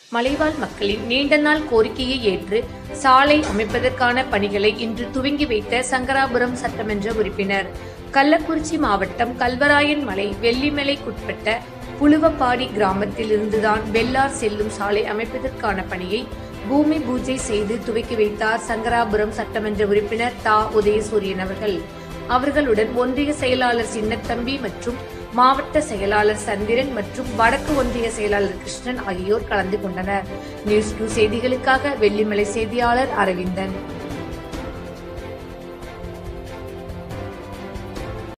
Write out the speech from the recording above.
மலைவாழ் மக்களின் நீண்ட நாள் கோரிக்கையை ஏற்று சாலை அமைப்பதற்கான பணிகளை இன்று துவங்கி வைத்த சங்கராபுரம் சட்டமன்ற உறுப்பினர் கள்ளக்குறிச்சி மாவட்டம் கல்வராயன் மலை வெள்ளிமலைக்குட்பட்ட புழுவப்பாடி கிராமத்தில் இருந்துதான் வெள்ளார் செல்லும் சாலை அமைப்பதற்கான பணியை பூமி பூஜை செய்து துவக்கி வைத்தார் சங்கராபுரம் சட்டமன்ற உறுப்பினர் தா உதயசூரியன் அவர்கள் அவர்களுடன் ஒன்றிய செயலாளர் சின்னத்தம்பி மற்றும் மாவட்ட செயலாளர் சந்திரன் மற்றும் வடக்கு ஒன்றிய செயலாளர் கிருஷ்ணன் ஆகியோர் கலந்து கொண்டனர் நியூஸ் டூ செய்திகளுக்காக வெள்ளிமலை செய்தியாளர் அரவிந்தன்